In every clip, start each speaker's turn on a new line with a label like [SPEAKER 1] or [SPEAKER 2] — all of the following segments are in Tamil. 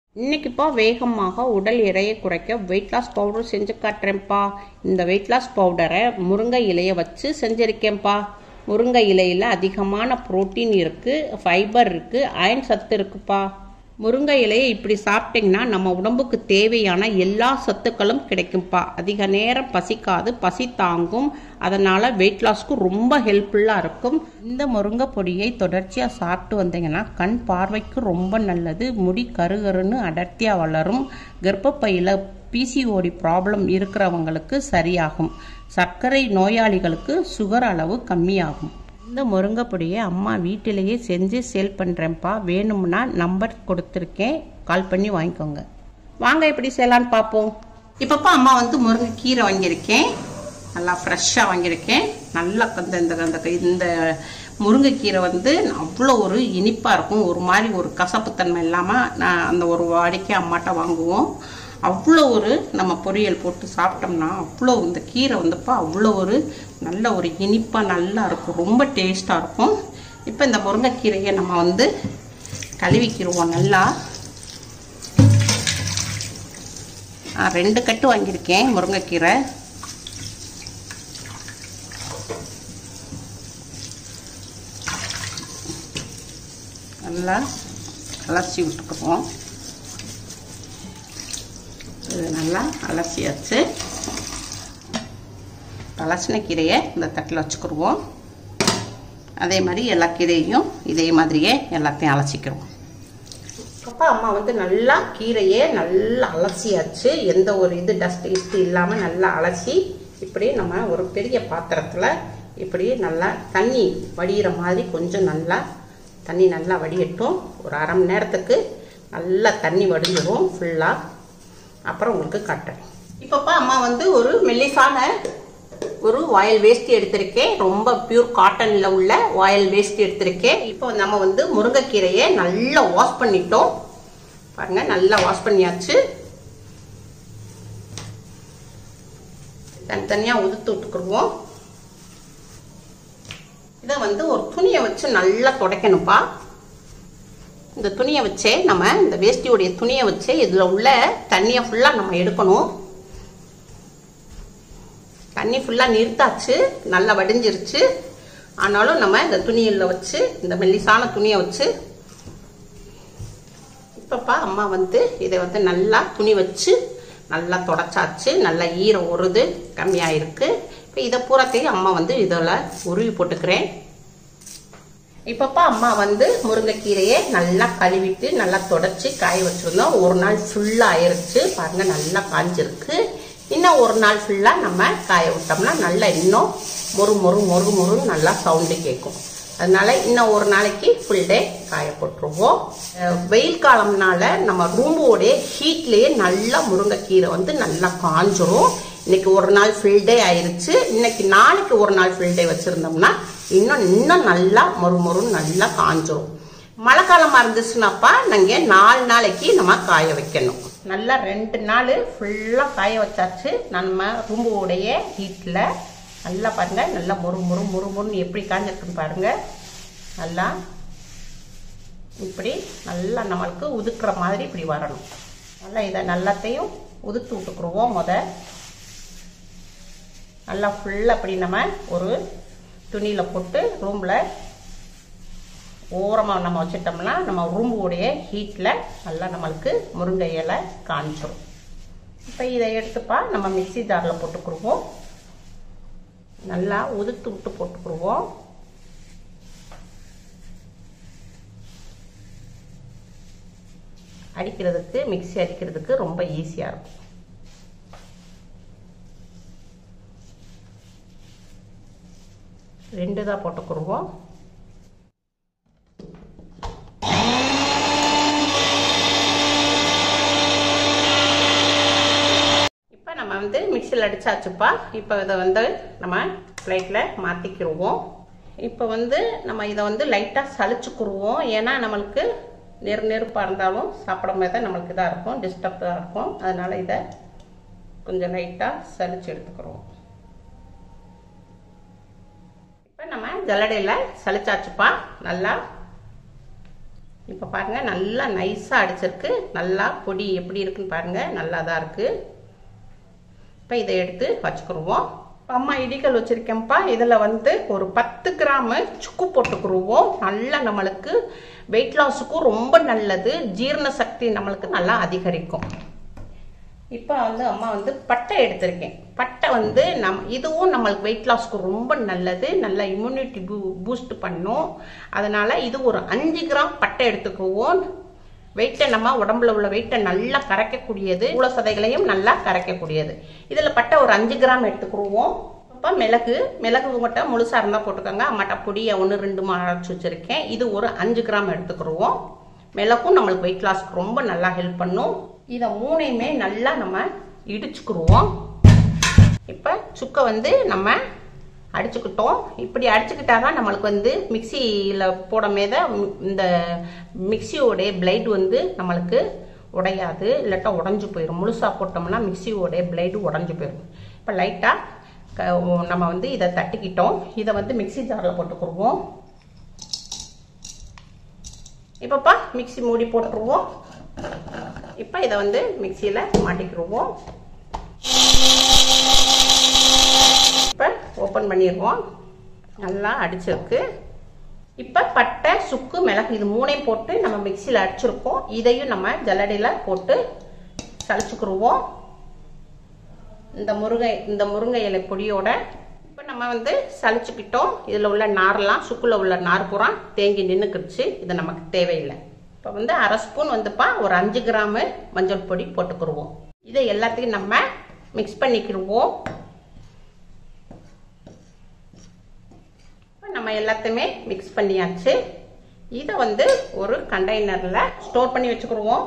[SPEAKER 1] இன்னைக்குப்பா வேகமாக உடல் எடையை குறைக்க வெயிட் லாஸ் பவுடர் செஞ்சு காட்டுறேன்ப்பா இந்த வெயிட் லாஸ் பவுடரை முருங்கை இலையை வச்சு செஞ்சுருக்கேன்ப்பா முருங்கை இலையில் அதிகமான புரோட்டீன் இருக்குது ஃபைபர் இருக்குது அயன் சத்து இருக்குப்பா முருங்கை இலையை இப்படி சாப்பிட்டிங்கன்னா நம்ம உடம்புக்கு தேவையான எல்லா சத்துக்களும் கிடைக்கும்ப்பா அதிக நேரம் பசிக்காது பசி தாங்கும் அதனால் வெயிட் லாஸ்க்கு ரொம்ப ஹெல்ப்ஃபுல்லாக இருக்கும் இந்த முருங்கை பொடியை தொடர்ச்சியாக சாப்பிட்டு வந்தீங்கன்னா கண் பார்வைக்கு ரொம்ப நல்லது முடி கருகருன்னு அடர்த்தியாக வளரும் கர்ப்பப்பையில் பிசிஓடி ப்ராப்ளம் இருக்கிறவங்களுக்கு சரியாகும் சர்க்கரை நோயாளிகளுக்கு சுகர் அளவு கம்மியாகும் இந்த முருங்கை பொடியை அம்மா வீட்டிலேயே செஞ்சு சேல் பண்ணுறேன்ப்பா வேணும்னா நம்பர் கொடுத்துருக்கேன் கால் பண்ணி வாங்கிக்கோங்க வாங்க எப்படி செய்யலான்னு பார்ப்போம் இப்பப்பா அம்மா வந்து முருங்கை கீரை வாங்கியிருக்கேன் நல்லா ஃப்ரெஷ்ஷாக வாங்கியிருக்கேன் நல்லா இந்த இந்த இந்த இந்த முருங்கைக்கீரை வந்து அவ்வளோ ஒரு இனிப்பாக இருக்கும் ஒரு மாதிரி ஒரு கசப்புத்தன்மை இல்லாமல் நான் அந்த ஒரு வாடிக்கை அம்மாட்ட வாங்குவோம் அவ்வளோ ஒரு நம்ம பொரியல் போட்டு சாப்பிட்டோம்னா அவ்வளோ இந்த கீரை வந்துப்பா அவ்வளோ ஒரு நல்ல ஒரு இனிப்பாக நல்லா இருக்கும் ரொம்ப டேஸ்ட்டாக இருக்கும் இப்போ இந்த முருங்கைக்கீரையை நம்ம வந்து கழுவிக்கிடுவோம் நல்லா நான் ரெண்டு கட்டு வாங்கியிருக்கேன் முருங்கைக்கீரை நல்லா அலசி விட்டுக்குவோம் இது நல்லா அலசியாச்சு அலசின கீரையை இந்த தட்டில் வச்சுக்கிடுவோம் அதே மாதிரி எல்லா கீரையும் இதே மாதிரியே எல்லாத்தையும் அலசிக்கிறோம் அப்பா அம்மா வந்து நல்லா கீரையை நல்லா அலசியாச்சு எந்த ஒரு இது டஸ்ட் கிஸ்ட் இல்லாமல் நல்லா அலசி இப்படி நம்ம ஒரு பெரிய பாத்திரத்தில் இப்படி நல்லா தண்ணி வடிகிற மாதிரி கொஞ்சம் நல்லா தண்ணி நல்லா வடியட்டும் ஒரு அரை மணி நேரத்துக்கு நல்லா தண்ணி வடிஞ்சிடும் ஃபுல்லாக அப்புறம் உங்களுக்கு காட்டுறேன் இப்பப்பா அம்மா வந்து ஒரு மெல்லிசான ஒரு வாயில் வேஷ்டி எடுத்திருக்கேன் ரொம்ப பியூர் காட்டனில் உள்ள வாயில் வேஷ்டி எடுத்திருக்கேன் இப்போ நம்ம வந்து முருங்கைக்கீரையை நல்லா வாஷ் பண்ணிட்டோம் பாருங்க நல்லா வாஷ் பண்ணியாச்சு தனித்தனியாக உதுத்து விட்டுக்குருவோம் இதை வந்து ஒரு துணியை வச்சு நல்லா துடைக்கணும்ப்பா இந்த துணியை வச்சே நம்ம இந்த வேஷ்டியோடைய துணியை வச்சே இதில் உள்ள தண்ணியை ஃபுல்லாக நம்ம எடுக்கணும் தண்ணி ஃபுல்லாக நிறுத்தாச்சு நல்லா வடிஞ்சிருச்சு ஆனாலும் நம்ம இந்த துணியில் வச்சு இந்த மெல்லிசான துணியை வச்சு இப்பப்பா அம்மா வந்து இதை வந்து நல்லா துணி வச்சு நல்லா தொடச்சாச்சு நல்லா ஈரம் உருது கம்மியாக இருக்குது இப்போ இதை பூராத்தையும் அம்மா வந்து இதில் உருவி போட்டுக்கிறேன் இப்பப்பா அம்மா வந்து முருங்கைக்கீரையை நல்லா கழுவிட்டு நல்லா தொடச்சி காய வச்சுருந்தோம் ஒரு நாள் ஃபுல்லாக ஆயிருச்சு பாருங்க நல்லா காஞ்சிருக்கு இன்னும் ஒரு நாள் ஃபுல்லாக நம்ம காய விட்டோம்னா நல்லா இன்னும் மொறு மொறு மொறு மொறுன்னு நல்லா சவுண்டு கேட்கும் அதனால இன்னும் ஒரு நாளைக்கு ஃபுல் டே காய போட்டுருவோம் வெயில் காலம்னால நம்ம ரூம்போடைய ஹீட்லேயே நல்லா முருங்கைக்கீரை வந்து நல்லா காஞ்சிரும் இன்னைக்கு ஒரு நாள் ஃபுல் டே ஆயிருச்சு இன்னைக்கு நாளைக்கு ஒரு நாள் ஃபுல் டே வச்சுருந்தோம்னா இன்னும் இன்னும் நல்லா மொறு மொறுன்னு நல்லா காஞ்சிரும் மழை காலமாக இருந்துச்சுனாப்பா நாங்கள் நாலு நாளைக்கு நம்ம காய வைக்கணும் நல்லா ரெண்டு நாள் ஃபுல்லாக காய வச்சாச்சு நம்ம ரூம்போடைய ஹீட்டில் நல்லா பாருங்க நல்லா மொறு மொறு மொறு மொறுன்னு எப்படி காஞ்சிருக்குன்னு பாருங்க நல்லா இப்படி நல்லா நம்மளுக்கு உதுக்குற மாதிரி இப்படி வரணும் நல்லா இதை நல்லாத்தையும் உதுத்து விட்டுக்குருவோம் முத நல்லா ஃபுல்லாக அப்படி நம்ம ஒரு துணியில் போட்டு ரூமில் ஓரமாக நம்ம வச்சிட்டோம்னா நம்ம ரூம்போடைய ஹீட்டில் நல்லா நம்மளுக்கு முருங்கை இலை காஞ்சிரும் இப்போ இதை எடுத்துப்பா நம்ம மிக்சி ஜாரில் போட்டுக்குருவோம் நல்லா உதுத்து விட்டு போட்டுக்குருவோம் அடிக்கிறதுக்கு மிக்சி அடிக்கிறதுக்கு ரொம்ப ஈஸியாக இருக்கும் ரெண்டு தான் போட்டுக்குருவோம் இப்போ நம்ம வந்து மிக்சியில் அடிச்சாச்சுப்பா இப்போ இதை வந்து நம்ம பிளேட்டில் மாற்றிக்கிடுவோம் இப்போ வந்து நம்ம இதை வந்து லைட்டாக சளிச்சுக்குருவோம் ஏன்னா நம்மளுக்கு நெரு நெருப்பாக இருந்தாலும் சாப்பிடும் போது நம்மளுக்கு இதாக இருக்கும் டிஸ்டர்பாக இருக்கும் அதனால் இதை கொஞ்சம் லைட்டாக சளிச்சு எடுத்துக்கிறோம் இப்போ நம்ம ஜல்லடையில் சளிச்சாச்சுப்பா நல்லா இப்போ பாருங்கள் நல்லா நைஸாக அடிச்சிருக்கு நல்லா பொடி எப்படி இருக்குன்னு பாருங்கள் நல்லா தான் இருக்குது இப்போ இதை எடுத்து வச்சுக்கிருவோம் இப்போ அம்மா இடிகள் வச்சுருக்கேன்ப்பா இதில் வந்து ஒரு பத்து கிராமு சுக்கு போட்டுக்கிருவோம் நல்லா நம்மளுக்கு வெயிட் லாஸுக்கும் ரொம்ப நல்லது ஜீரண சக்தி நம்மளுக்கு நல்லா அதிகரிக்கும் இப்போ வந்து அம்மா வந்து பட்டை எடுத்திருக்கேன் பட்டை வந்து நம் இதுவும் நம்மளுக்கு வெயிட் லாஸ்க்கு ரொம்ப நல்லது நல்ல இம்யூனிட்டி பூ பூஸ்ட் பண்ணும் அதனால் இது ஒரு அஞ்சு கிராம் பட்டை எடுத்துக்குவோம் வெயிட்டை நம்ம உடம்புல உள்ள வெயிட்டை நல்லா கரைக்கக்கூடியது மூல சதைகளையும் நல்லா கரைக்கக்கூடியது இதில் பட்டை ஒரு அஞ்சு கிராம் எடுத்துக்கிடுவோம் இப்போ மிளகு மிளகு உங்கள்கிட்ட முழுசாக இருந்தால் போட்டுக்கோங்க அம்மாட்ட பொடியை ஒன்று ரெண்டு அரைச்சி வச்சுருக்கேன் இது ஒரு அஞ்சு கிராம் எடுத்துக்கிடுவோம் மிளகும் நம்மளுக்கு வெயிட் லாஸ்க்கு ரொம்ப நல்லா ஹெல்ப் பண்ணும் இதை மூணையுமே நல்லா நம்ம இடிச்சுக்கிடுவோம் இப்போ சுக்கை வந்து நம்ம அடிச்சுக்கிட்டோம் இப்படி அடிச்சுக்கிட்டா தான் நம்மளுக்கு வந்து மிக்சியில் போட மேத இந்த மிக்சியோடைய பிளைட் வந்து நம்மளுக்கு உடையாது இல்லாட்டா உடஞ்சி போயிடும் முழுசாக போட்டோம்னா மிக்சியோடைய பிளைடு உடஞ்சி போயிடும் இப்போ லைட்டாக நம்ம வந்து இதை தட்டிக்கிட்டோம் இதை வந்து மிக்சி ஜாரில் போட்டுக்கிடுவோம் இப்போப்பா மிக்சி மூடி போட்டுருவோம் இப்போ இதை வந்து மிக்சியில் மாட்டிக்கிடுவோம் இப்போ ஓப்பன் பண்ணிடுவோம் நல்லா அடிச்சிருக்கு இப்போ பட்டை சுக்கு மிளகு இது மூணையும் போட்டு நம்ம மிக்சியில் அடிச்சிருக்கோம் இதையும் நம்ம ஜல்லடியில் போட்டு சளிச்சுக்கிடுவோம் இந்த முருங்கை இந்த முருங்கை இலை பொடியோட இப்போ நம்ம வந்து சளிச்சுக்கிட்டோம் இதில் உள்ள நார்லாம் சுக்குல உள்ள நார் பூரா தேங்கி நின்றுக்கிடுச்சு இது நமக்கு தேவையில்லை இப்போ வந்து அரை ஸ்பூன் வந்துப்பா ஒரு அஞ்சு கிராமு மஞ்சள் பொடி போட்டுக்கிடுவோம் இதை எல்லாத்தையும் நம்ம மிக்ஸ் பண்ணிக்கிடுவோம் நம்ம எல்லாத்தையுமே மிக்ஸ் பண்ணியாச்சு இதை வந்து ஒரு கண்டெய்னரில் ஸ்டோர் பண்ணி வச்சுக்கிடுவோம்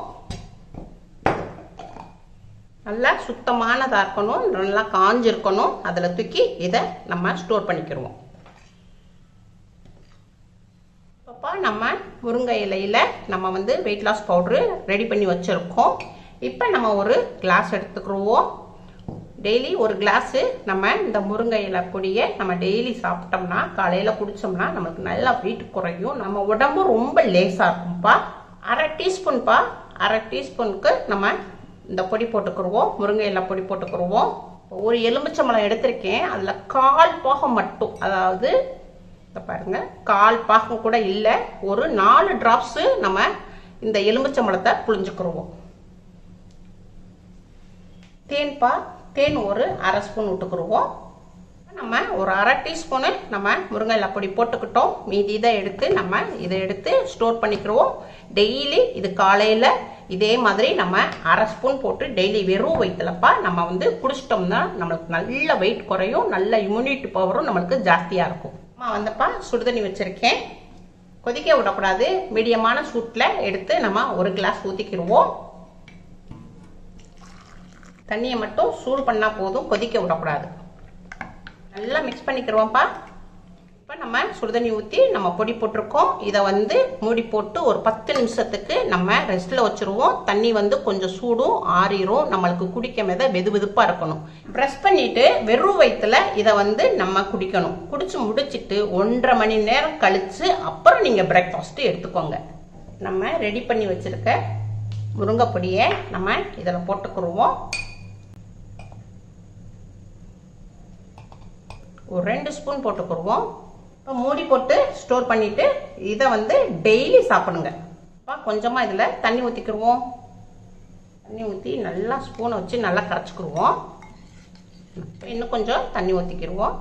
[SPEAKER 1] நல்லா சுத்தமானதாக இருக்கணும் நல்லா காஞ்சிருக்கணும் அதில் தூக்கி இதை நம்ம ஸ்டோர் பண்ணிக்கிடுவோம் அப்போ நம்ம முருங்கை இலையில் நம்ம வந்து வெயிட் லாஸ் பவுட்ரு ரெடி பண்ணி வச்சுருக்கோம் இப்போ நம்ம ஒரு கிளாஸ் எடுத்துக்கிடுவோம் டெய்லி ஒரு கிளாஸு நம்ம இந்த முருங்கை இலை பொடியை நம்ம டெய்லி சாப்பிட்டோம்னா காலையில் குடித்தோம்னா நமக்கு நல்லா வெயிட் குறையும் நம்ம உடம்பு ரொம்ப லேசாக இருக்கும்ப்பா அரை டீஸ்பூன்ப்பா அரை டீஸ்பூனுக்கு நம்ம இந்த பொடி போட்டுக்கிடுவோம் முருங்கை இலை பொடி போட்டுக்கிடுவோம் ஒரு எலுமிச்சம்பழம் எடுத்திருக்கேன் அதில் கால் பாகம் மட்டும் அதாவது இந்த பாருங்க கால் பாகம் கூட இல்லை ஒரு நாலு டிராப்ஸு நம்ம இந்த எலுமிச்சம்பழத்தை புளிஞ்சுக்கிடுவோம் தேன்பா தேன் ஒரு அரை ஸ்பூன் விட்டுக்குருவோம் நம்ம ஒரு அரை டீஸ்பூனு நம்ம முருங்கை பொடி போட்டுக்கிட்டோம் மீதி இதை எடுத்து நம்ம இதை எடுத்து ஸ்டோர் பண்ணிக்கிடுவோம் டெய்லி இது காலையில் இதே மாதிரி நம்ம அரை ஸ்பூன் போட்டு டெய்லி வெறும் வயிற்றுலப்பா நம்ம வந்து குடிச்சிட்டோம்னா நம்மளுக்கு நல்ல வெயிட் குறையும் நல்ல இம்யூனிட்டி பவரும் நம்மளுக்கு ஜாஸ்தியாக இருக்கும் அம்மா வந்தப்பா சுடுதண்ணி வச்சுருக்கேன் கொதிக்க விடக்கூடாது மீடியமான சூட்டில் எடுத்து நம்ம ஒரு கிளாஸ் ஊற்றிக்கிடுவோம் தண்ணியை மட்டும் சூடு பண்ணால் போதும் கொதிக்க விடக்கூடாது நல்லா மிக்ஸ் பண்ணிக்கிறோம்ப்பா இப்போ நம்ம சுடுதண்ணி ஊற்றி நம்ம பொடி போட்டிருக்கோம் இதை வந்து மூடி போட்டு ஒரு பத்து நிமிஷத்துக்கு நம்ம ரெஸ்ட்டில் வச்சுருவோம் தண்ணி வந்து கொஞ்சம் சூடும் ஆறிரும் நம்மளுக்கு குடிக்க மேத வெது வெதுப்பாக இருக்கணும் ப்ரெஸ் பண்ணிவிட்டு வெறும் வயிற்றுல இதை வந்து நம்ம குடிக்கணும் குடிச்சு முடிச்சிட்டு ஒன்றரை மணி நேரம் கழித்து அப்புறம் நீங்கள் பிரேக்ஃபாஸ்ட்டு எடுத்துக்கோங்க நம்ம ரெடி பண்ணி வச்சுருக்க முருங்கை பொடியை நம்ம இதில் போட்டுக்கிடுவோம் ஒரு ரெண்டு ஸ்பூன் போட்டுக்கிடுவோம் இப்போ மூடி போட்டு ஸ்டோர் பண்ணிவிட்டு இதை வந்து டெய்லி சாப்பிடுங்க இப்போ கொஞ்சமாக இதில் தண்ணி ஊற்றிக்கிடுவோம் தண்ணி ஊற்றி நல்லா ஸ்பூனை வச்சு நல்லா கரைச்சிக்கிடுவோம் இன்னும் கொஞ்சம் தண்ணி ஊற்றிக்கிடுவோம்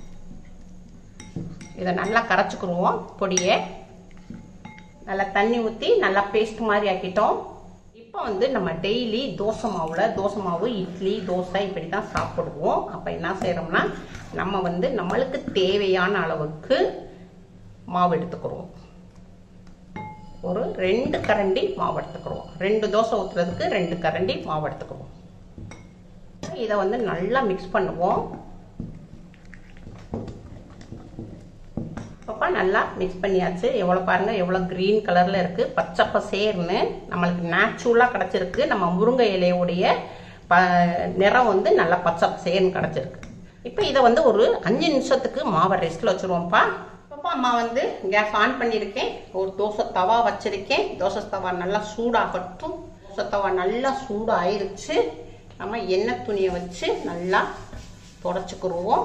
[SPEAKER 1] இதை நல்லா கரைச்சிக்கிடுவோம் பொடியை நல்லா தண்ணி ஊற்றி நல்லா பேஸ்ட் மாதிரி ஆக்கிட்டோம் இப்போ வந்து நம்ம டெய்லி தோசை மாவில் தோசை மாவு இட்லி தோசை இப்படி தான் சாப்பிடுவோம் அப்போ என்ன செய்கிறோம்னா நம்ம வந்து நம்மளுக்கு தேவையான அளவுக்கு மாவு எடுத்துக்கிறோம் ஒரு ரெண்டு கரண்டி மாவு எடுத்துக்கிறோம் ரெண்டு தோசை ஊற்றுறதுக்கு ரெண்டு கரண்டி மாவு எடுத்துக்கிறோம் இதை வந்து நல்லா மிக்ஸ் பண்ணுவோம் அப்போ நல்லா மிக்ஸ் பண்ணியாச்சு எவ்வளோ பாருங்கள் எவ்வளோ க்ரீன் கலரில் இருக்குது பச்சை பசேர்னு நம்மளுக்கு நேச்சுரலாக கிடச்சிருக்கு நம்ம முருங்கை இலையோடைய ப நிறம் வந்து நல்லா பச்சை பசேர்னு கிடச்சிருக்கு இப்போ இதை வந்து ஒரு அஞ்சு நிமிஷத்துக்கு மாவை ரெஸ்ட்டில் வச்சுருவோம்ப்பா இப்போ அப்பா அம்மா வந்து கேஸ் ஆன் பண்ணியிருக்கேன் ஒரு தோசை தவா வச்சிருக்கேன் தோசை தவா நல்லா சூடாகட்டும் தோசை தவா நல்லா சூடாயிருச்சு நம்ம எண்ணெய் துணியை வச்சு நல்லா தொடச்சிக்கிருவோம்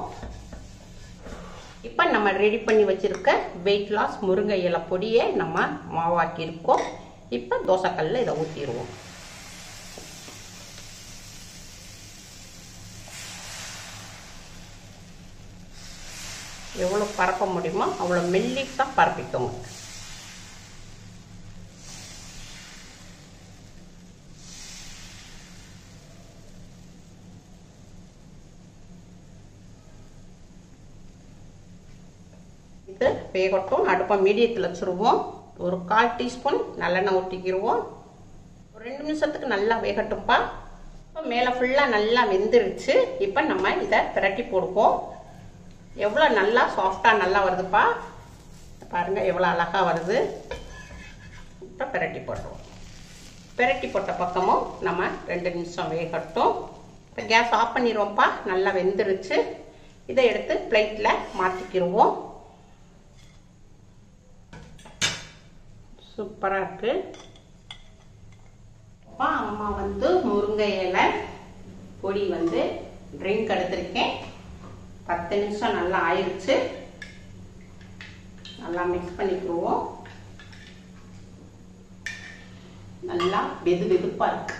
[SPEAKER 1] இப்போ நம்ம ரெடி பண்ணி வச்சிருக்க வெயிட் லாஸ் முருங்கை இலை பொடியை நம்ம மாவாக்கியிருக்கோம் இப்போ தோசைக்கல்ல இதை ஊற்றிடுவோம் எவ்வளோ பரப்ப முடியுமோ அவ்வளோ மெல்லிஸாக பரப்பிக்கோங்க இது வேகட்டும் அடுப்பை மீடியத்தில் வச்சுருவோம் ஒரு கால் டீஸ்பூன் நல்லெண்ணெய் ஊற்றிக்கிடுவோம் ஒரு ரெண்டு நிமிஷத்துக்கு நல்லா வேகட்டும்ப்பா இப்போ மேலே ஃபுல்லாக நல்லா வெந்துருச்சு இப்போ நம்ம இதை பிரட்டி போடுவோம் எவ்வளோ நல்லா சாஃப்டாக நல்லா வருதுப்பா பாருங்கள் எவ்வளோ அழகாக வருது இப்போ பிரட்டி போட்டுருவோம் பிரட்டி போட்ட பக்கமும் நம்ம ரெண்டு நிமிஷம் வேகட்டும் இப்போ கேஸ் ஆஃப் பண்ணிடுவோம்ப்பா நல்லா வெந்துருச்சு இதை எடுத்து பிளேட்டில் மாற்றிக்கிடுவோம் சூப்பராக இருக்கு அப்பா அம்மா வந்து முருங்கை இலை பொடி வந்து ட்ரிங்க் எடுத்திருக்கேன் பத்து நிமிஷம் நல்லா ஆயிடுச்சு நல்லா மிக்ஸ் பண்ணிக்கிடுவோம் நல்லா வெது வெதுப்பா இருக்கு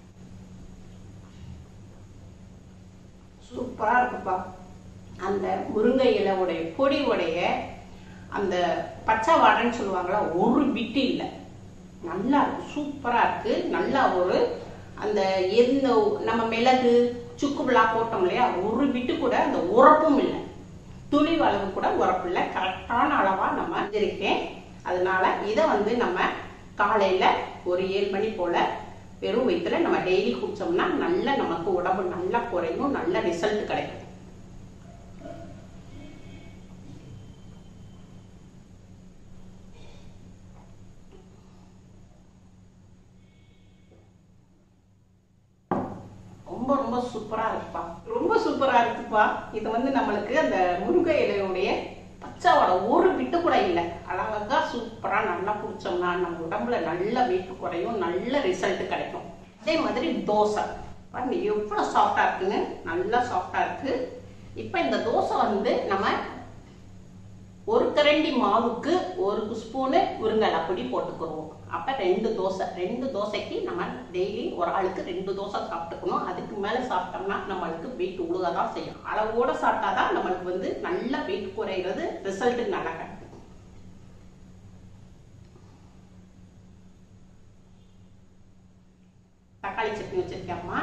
[SPEAKER 1] சூப்பரா இருக்குப்பா அந்த முருங்கை இலையுடைய பொடி உடைய அந்த பச்சை வாடைன்னு சொல்லுவாங்களா ஒரு பிட்டு இல்லை நல்லா இருக்கு சூப்பரா இருக்கு நல்லா ஒரு அந்த எந்த நம்ம மிளகு சுக்குபிளா போட்டோம் இல்லையா ஒரு பிட்டு கூட அந்த உரப்பும் இல்லை துளி அளவு கூட உரப்பு இல்லை கரெக்டான அளவா நம்ம வச்சிருக்கேன் அதனால இதை வந்து நம்ம காலையில ஒரு ஏழு மணி போல வெறும் வயிற்றுல நம்ம டெய்லி குடிச்சோம்னா நல்ல நமக்கு உடம்பு நல்லா குறையும் நல்ல ரிசல்ட் கிடைக்கும் ரொம்ப ரொம்ப சூப்பரா இருக்குப்பா ரொம்ப சூப்பரா இருக்குப்பா இது வந்து நம்மளுக்கு அந்த முருங்கை இலையுடைய பச்சை வடை ஒரு விட்டு கூட இல்லை அழகா சூப்பரா நல்லா குடிச்சோம்னா நம்ம உடம்புல நல்ல வெயிட் குறையும் நல்ல ரிசல்ட் கிடைக்கும் அதே மாதிரி தோசை பாருங்க எவ்வளவு சாஃப்டா இருக்குன்னு நல்லா சாஃப்டா இருக்கு இப்போ இந்த தோசை வந்து நம்ம ஒரு கரண்டி மாவுக்கு ஒரு ஸ்பூனு முருங்கலை பொடி போட்டுக்கிடுவோம் அப்போ ரெண்டு தோசை ரெண்டு தோசைக்கு நம்ம டெய்லி ஒரு ஆளுக்கு ரெண்டு தோசை சாப்பிட்டுக்கணும் அதுக்கு மேலே சாப்பிட்டோம்னா நம்மளுக்கு வெயிட் உழுக தான் செய்யும் அளவோட சாப்பிட்டாதான் நம்மளுக்கு வந்து நல்ல வெயிட் குறையிறது ரிசல்ட் நல்லா கிடைக்கும் தக்காளி சட்னி வச்சிருக்கேம்மா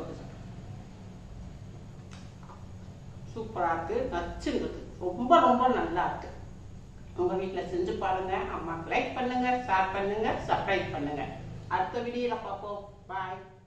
[SPEAKER 1] சூப்பராக இருக்கு நச்சுங்குது ரொம்ப ரொம்ப நல்லா இருக்கு உங்க வீட்டில் செஞ்சு பாருங்க அம்மாக்கு லைக் பண்ணுங்க ஷேர் பண்ணுங்க சப்ஸ்கிரைப் பண்ணுங்க அடுத்த வீடியோல பார்ப்போம் பாய்